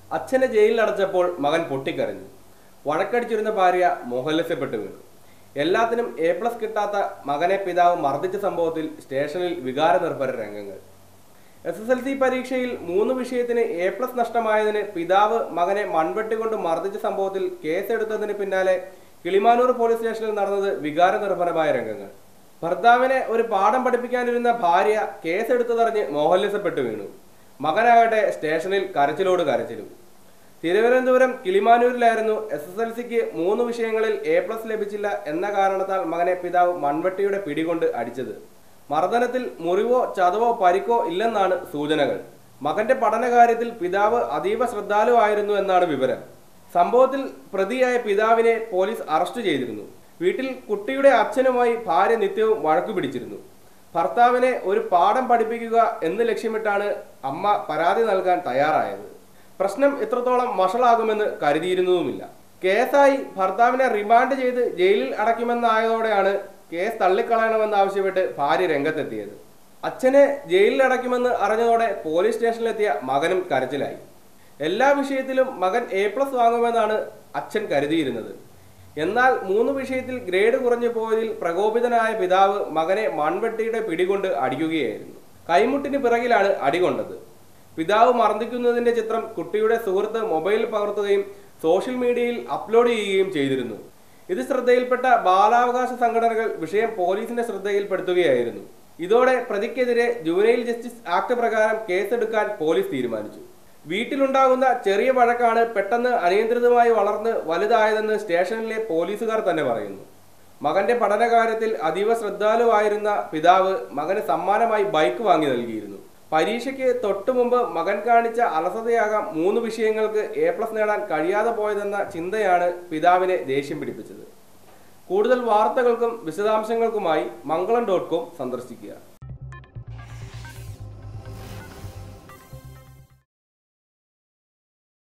അച്ഛനെ ജയിലിൽ അടച്ചപ്പോൾ മകൻ പൊട്ടിക്കരഞ്ഞു വഴക്കടിച്ചിരുന്ന ഭാര്യ മോഹൻലസ്യപ്പെട്ടു വീണു എല്ലാത്തിനും എ പ്ലസ് കിട്ടാത്ത മകനെ പിതാവ് മർദ്ദിച്ച സംഭവത്തിൽ സ്റ്റേഷനിൽ വികാരനിർഭര രംഗങ്ങൾ എസ് എസ് എൽ സി പരീക്ഷയിൽ മൂന്ന് വിഷയത്തിന് എ പ്ലസ് നഷ്ടമായതിന് പിതാവ് മകനെ മൺവെട്ടി കൊണ്ട് മർദ്ദിച്ച സംഭവത്തിൽ കേസെടുത്തതിന് പിന്നാലെ കിളിമാനൂർ പോലീസ് സ്റ്റേഷനിൽ നടന്നത് വികാരനിർഭരമായ രംഗങ്ങൾ ഭർത്താവിനെ ഒരു പാഠം പഠിപ്പിക്കാനിരുന്ന ഭാര്യ കേസെടുത്തതറിഞ്ഞ് മോഹൻലസപ്പെട്ടു വീണു മകനാകട്ടെ സ്റ്റേഷനിൽ കരച്ചിലോട് കരച്ചിലും തിരുവനന്തപുരം കിളിമാനൂരിലായിരുന്നു എസ് എസ് എൽ സിക്ക് മൂന്ന് വിഷയങ്ങളിൽ എ പ്ലസ് ലഭിച്ചില്ല എന്ന കാരണത്താൽ മകനെ പിതാവ് മൺവെട്ടിയുടെ പിടികൊണ്ട് അടിച്ചത് മർദ്ദനത്തിൽ മുറിവോ ചതവോ പരിക്കോ ഇല്ലെന്നാണ് സൂചനകൾ മകന്റെ പഠനകാര്യത്തിൽ പിതാവ് അതീവ ശ്രദ്ധാലുവായിരുന്നു എന്നാണ് വിവരം സംഭവത്തിൽ പ്രതിയായ പിതാവിനെ പോലീസ് അറസ്റ്റ് ചെയ്തിരുന്നു വീട്ടിൽ കുട്ടിയുടെ അച്ഛനുമായി ഭാര്യ നിത്യവും വഴക്കു പിടിച്ചിരുന്നു ഭർത്താവിനെ ഒരു പാഠം പഠിപ്പിക്കുക എന്ന് ലക്ഷ്യമിട്ടാണ് അമ്മ പരാതി നൽകാൻ തയ്യാറായത് പ്രശ്നം ഇത്രത്തോളം വഷളാകുമെന്ന് കരുതിയിരുന്നതുമില്ല കേസായി ഭർത്താവിനെ റിമാൻഡ് ചെയ്ത് ജയിലിൽ അടയ്ക്കുമെന്നായതോടെയാണ് കേസ് തള്ളിക്കളയണമെന്നാവശ്യപ്പെട്ട് ഭാര്യ രംഗത്തെത്തിയത് അച്ഛനെ ജയിലിൽ അടയ്ക്കുമെന്ന് അറിഞ്ഞതോടെ പോലീസ് സ്റ്റേഷനിലെത്തിയ മകനും കരച്ചിലായി എല്ലാ വിഷയത്തിലും മകൻ എ പ്ലസ് വാങ്ങുമെന്നാണ് അച്ഛൻ കരുതിയിരുന്നത് എന്നാൽ മൂന്ന് വിഷയത്തിൽ ഗ്രേഡ് കുറഞ്ഞു പോയതിൽ പ്രകോപിതനായ പിതാവ് മകനെ മൺവെട്ടിയുടെ പിടികൊണ്ട് അടിക്കുകയായിരുന്നു കൈമുട്ടിന് പിറകിലാണ് അടികൊണ്ടത് പിതാവ് മർദ്ദിക്കുന്നതിന്റെ ചിത്രം കുട്ടിയുടെ സുഹൃത്ത് മൊബൈലിൽ പകർത്തുകയും സോഷ്യൽ മീഡിയയിൽ അപ്ലോഡ് ചെയ്യുകയും ചെയ്തിരുന്നു ഇത് ശ്രദ്ധയിൽപ്പെട്ട ബാലാവകാശ സംഘടനകൾ വിഷയം പോലീസിന്റെ ശ്രദ്ധയിൽപ്പെടുത്തുകയായിരുന്നു ഇതോടെ പ്രതിക്കെതിരെ ജുവനൈൽ ജസ്റ്റിസ് ആക്ട് പ്രകാരം കേസെടുക്കാൻ പോലീസ് തീരുമാനിച്ചു വീട്ടിലുണ്ടാകുന്ന ചെറിയ വഴക്കാണ് പെട്ടെന്ന് അനിയന്ത്രിതമായി വളർന്ന് വലുതായതെന്ന് സ്റ്റേഷനിലെ പോലീസുകാർ തന്നെ പറയുന്നു മകന്റെ പഠനകാര്യത്തിൽ അതീവ ശ്രദ്ധാലുവായിരുന്ന പിതാവ് മകന് സമ്മാനമായി ബൈക്ക് വാങ്ങി നൽകിയിരുന്നു പരീക്ഷയ്ക്ക് തൊട്ടു മുമ്പ് മകൻ കാണിച്ച അലസതയാകാം മൂന്ന് വിഷയങ്ങൾക്ക് എ പ്ലസ് നേടാൻ കഴിയാതെ പോയതെന്ന ചിന്തയാണ് പിതാവിനെ ദേഷ്യം പിടിപ്പിച്ചത് കൂടുതൽ വാർത്തകൾക്കും വിശദാംശങ്ങൾക്കുമായി മംഗളം ഡോട്ട് കോം സന്ദർശിക്കുക